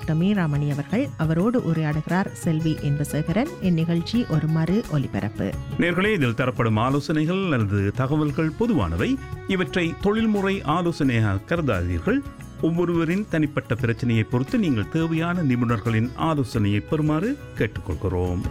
doctor மீராமணி அவர்கள் அவரோடு உரையாடுகிறார் செல்வி என்பசேகரன் இந்நிகழ்ச்சி ஒரு மறு ஒலிபரப்பு நேர்களே இதில் தரப்படும் ஆலோசனைகள் அல்லது தகவல்கள் பொதுவானவை இவற்றை தொழில்முறை ஆலோசனையாக கருதாதீர்கள் ஒவ்வொருவரின் தனிப்பட்ட பிரச்சனையை பொறுத்து நீங்கள் தேவையான நிபுணர்களின் ஆலோசனையை பெறுமாறு கேட்டுக்கொள்கிறோம்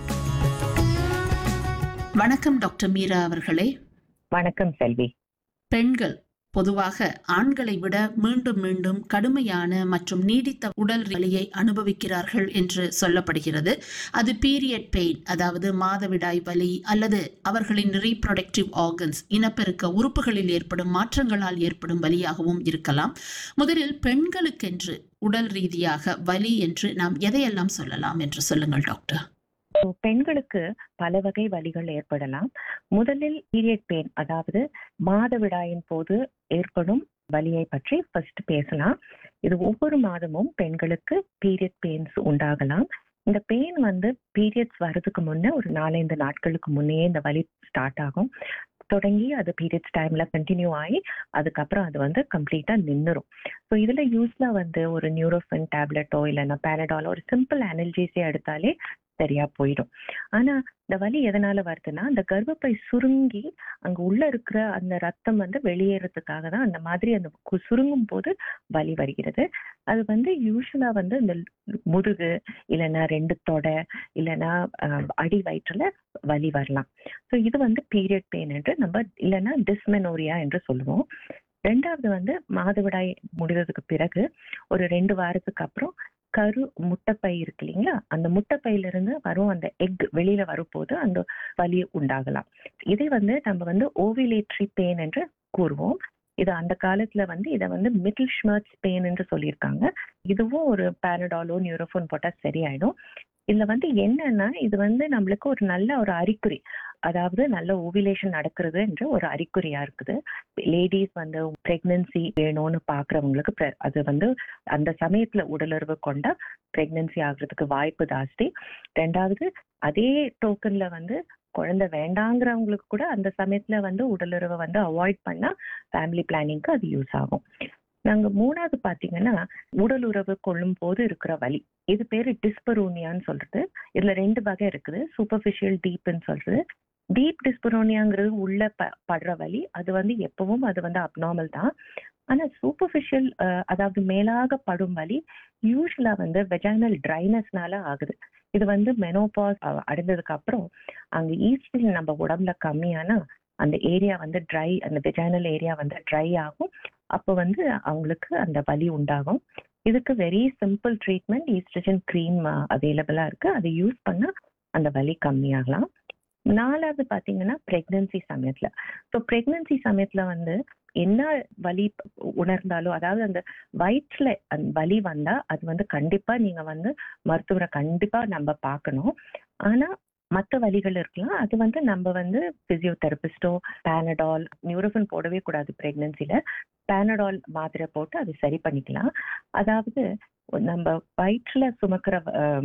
வணக்கம் டாக்டர் மீரா அவர்களே வணக்கம் செல்வி பெண்கள் பொதுவாக ஆண்களை விட மீண்டும் மீண்டும் கடுமையான மற்றும் நீடித்த உடல் வலியை அனுபவிக்கிறார்கள் என்று சொல்லப்படுகிறது அது பீரியட் பெயின் அதாவது மாதவிடாய் வலி அல்லது அவர்களின் ரீப்ரொடக்டிவ் ஆர்கன்ஸ் இனப்பெருக்க உறுப்புகளில் ஏற்படும் மாற்றங்களால் ஏற்படும் வலியாகவும் இருக்கலாம் முதலில் பெண்களுக்கென்று உடல் ரீதியாக வலி என்று நாம் எதையெல்லாம் சொல்லலாம் என்று சொல்லுங்கள் டாக்டர் So, பெண்களுக்கு பல வகை வலிகள் ஏற்படலாம் முதலில் பீரியட் பெயின் அதாவது மாதவிடாயின் போது ஏற்படும் வலியை பற்றி ஃபர்ஸ்ட் பேசலாம் இது ஒவ்வொரு மாதமும் பெண்களுக்கு பீரியட் பெயின்ஸ் உண்டாகலாம் இந்த பெயின் வந்து பீரியட்ஸ் வர்றதுக்கு முன்னே ஒரு நாலஞ்சு நாட்களுக்கு முன்னையே இந்த வலி ஸ்டார்ட் ஆகும் தொடங்கி அது பீரியட்ஸ் டைம்ல கண்டினியூ ஆகி அதுக்கப்புறம் அது வந்து கம்ப்ளீட்டா நின்றுரும் ஸோ இதுல யூஸ்ல வந்து ஒரு நியூரோஃபின் டேப்லெட்டோ இல்லைன்னா பேரடாலோ ஒரு சிம்பிள் அனல்ஜிஸே எடுத்தாலே சரியா போயிடும் ஆனா இந்த வலி எதனால வருதுன்னா அந்த கர்ப்பப்பை சுருங்கி அங்க உள்ள இருக்கிற அந்த ரத்தம் வந்து வெளியேறதுக்காக தான் அந்த மாதிரி அந்த கு- சுருங்கும் போது வலி வருகிறது அது வந்து யூஸ்வலா வந்து இந்த முதுகு இல்லைன்னா ரெண்டு தொடை இல்லைன்னா ஆஹ், அடி வயிற்றுல வலி வரலாம் ஸோ இது வந்து பீரியட் பெயின் என்று நம்ம இல்லைன்னா டிஸ்மெனோரியா என்று சொல்லுவோம் ரெண்டாவது வந்து மாதவிடாய் முடிந்ததுக்கு பிறகு ஒரு ரெண்டு வாரத்துக்கு அப்புறம் கரு முட்டைப்பை இருக்கு இல்லைங்களா அந்த முட்டைப்பையில இருந்து வரும் அந்த எக் வெளியில வரும்போது அந்த வலி உண்டாகலாம் இதை வந்து நம்ம வந்து ஓவிலேட்ரி பெயின் என்று கூறுவோம் இது அந்த காலத்துல வந்து இதை வந்து மிடில் ஷ்மர்ட்ஸ் பெயின் என்று சொல்லியிருக்காங்க இதுவும் ஒரு பேரடாலோ நியூரோஃபோன் போட்டா சரியாயிடும் இதுல வந்து என்னன்னா இது வந்து நம்மளுக்கு ஒரு நல்ல ஒரு அறிகுறி அதாவது நல்ல ஓவிலேஷன் நடக்கிறது என்ற ஒரு அறிகுறியா இருக்குது லேடிஸ் வந்து பிரெக்னன்சி வேணும்னு பாக்குறவங்களுக்கு pre- அது வந்து அந்த சமயத்துல உடலுறவு கொண்டா பிரெக்னன்சி ஆகுறதுக்கு வாய்ப்பு ஜாஸ்தி ரெண்டாவது அதே டோக்கன்ல வந்து குழந்தை வேண்டாங்கிறவங்களுக்கு கூட அந்த சமயத்துல வந்து உடலுறவை வந்து அவாய்ட் பண்ணா ஃபேமிலி பிளானிங்க்கு அது யூஸ் ஆகும் நாங்க மூணாவது பாத்தீங்கன்னா உடல் உறவு கொள்ளும் போது இருக்கிற வலி இது பேரு டிஸ்பரோனியான்னு சொல்றது இதுல ரெண்டு வகை இருக்குது சூப்பர்ஃபிஷியல் டீப்னு சொல்றது டீப் டிஸ்பரோனியாங்கிறது உள்ள ப- படுற வலி அது வந்து எப்பவும் அது வந்து அப்நார்மல் தான் ஆனா சூப்பர்ஃபிஷியல் அதாவது மேலாக படும் வலி யூஸ்வலா வந்து வெஜைனல் ட்ரைனஸ்னால ஆகுது இது வந்து மெனோபாஸ் அடைந்ததுக்கு அப்புறம் அங்க ஈஸ்ட்ரஜன் நம்ம உடம்புல கம்மியானா அந்த ஏரியா வந்து ட்ரை அந்த வெஜைனல் ஏரியா வந்து ட்ரை ஆகும் அப்போ வந்து அவங்களுக்கு அந்த வலி உண்டாகும் இதுக்கு very simple treatment oestrogen cream அவைலபிளா இருக்கு அதை யூஸ் பண்ணா அந்த வலி கம்மியாகலாம் நாலாவது பாத்தீங்கன்னா பிரெக்னன்சி சமயத்துல ஸோ பிரெக்னன்சி சமயத்துல வந்து என்ன வலி உணர்ந்தாலும் அதாவது அந்த வயிற்றுல அந்த வலி வந்தா அது வந்து கண்டிப்பா நீங்க வந்து மருத்துவரை கண்டிப்பா நம்ம பார்க்கணும் ஆனா மற்ற வலிகள் இருக்கலாம் அது வந்து நம்ம வந்து பிசியோதெரபிஸ்டோ பேனடால் நியூரோஃபின் போடவே கூடாது பிரெக்னன்சில பேனடால் மாத்திரை போட்டு அது சரி பண்ணிக்கலாம் அதாவது நம்ம வயிற்றுல சுமக்கிற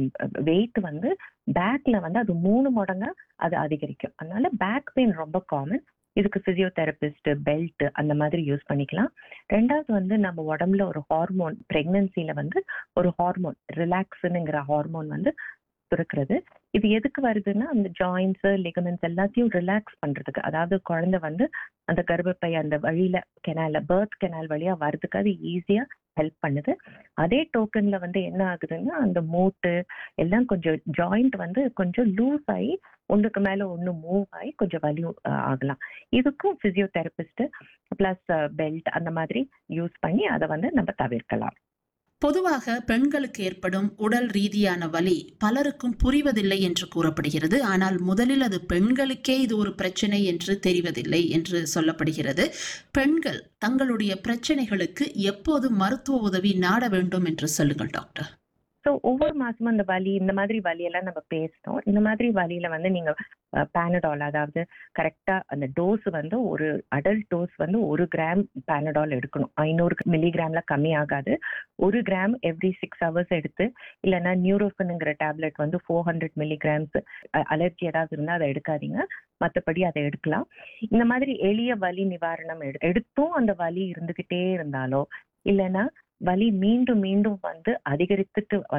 வெயிட் வந்து பேக்ல வந்து அது மூணு மடங்கா அது அதிகரிக்கும் அதனால பேக் பெயின் ரொம்ப காமன் இதுக்கு பிசியோதெரபிஸ்ட் பெல்ட் அந்த மாதிரி யூஸ் பண்ணிக்கலாம் ரெண்டாவது வந்து நம்ம உடம்புல ஒரு ஹார்மோன் பிரெக்னன்சில வந்து ஒரு ஹார்மோன் ரிலாக்ஸ்னுங்கிற ஹார்மோன் வந்து சுரக்கிறது இது எதுக்கு வருதுன்னா அந்த ஜாயின்ஸ் லிகமெண்ட்ஸ் எல்லாத்தையும் ரிலாக்ஸ் பண்றதுக்கு அதாவது குழந்தை வந்து அந்த கர்ப்பப்பை அந்த வழியில கெனால பேர்த் கெனால் வழியா வர்றதுக்கு அது ஈஸியா ஹெல்ப் பண்ணுது அதே டோக்கன்ல வந்து என்ன ஆகுதுன்னா அந்த மூட்டு எல்லாம் கொஞ்சம் ஜாயிண்ட் வந்து கொஞ்சம் லூஸ் ஆகி ஒண்ணுக்கு மேல ஒண்ணு மூவ் ஆகி கொஞ்சம் வலி அஹ், ஆகலாம் இதுக்கும் பிசியோதெரபிஸ்ட் பிளஸ் பெல்ட் அந்த மாதிரி யூஸ் பண்ணி அதை வந்து நம்ம தவிர்க்கலாம் பொதுவாக பெண்களுக்கு ஏற்படும் உடல் ரீதியான வலி பலருக்கும் புரிவதில்லை என்று கூறப்படுகிறது ஆனால் முதலில் அது பெண்களுக்கே இது ஒரு பிரச்சனை என்று தெரிவதில்லை என்று சொல்லப்படுகிறது பெண்கள் தங்களுடைய பிரச்சனைகளுக்கு எப்போது மருத்துவ உதவி நாட வேண்டும் என்று சொல்லுங்கள் டாக்டர் ஸோ ஒவ்வொரு மாசமும் அந்த வலி இந்த மாதிரி வலியெல்லாம் நம்ம பேசினோம் இந்த மாதிரி வலியில வந்து நீங்க பேனடால் அதாவது கரெக்டா அந்த டோஸ் வந்து ஒரு அடல்ட் டோஸ் வந்து ஒரு கிராம் பேனடால் எடுக்கணும் ஐநூறு மில்லிகிராம்ல கம்மி ஆகாது ஒரு கிராம் எவ்ரி சிக்ஸ் ஹவர்ஸ் எடுத்து இல்லைன்னா நியூரோஃபினுங்கிற டேப்லெட் வந்து ஃபோர் ஹண்ட்ரட் மில்லிகிராம்ஸ் அலர்ஜி ஏதாவது இருந்தால் அதை எடுக்காதீங்க மற்றபடி அதை எடுக்கலாம் இந்த மாதிரி எளிய வலி நிவாரணம் எடு எடுத்தும் அந்த வலி இருந்துகிட்டே இருந்தாலோ இல்லைன்னா வலி மீண்டும் மீண்டும் வந்து அதிகரித்துட்டு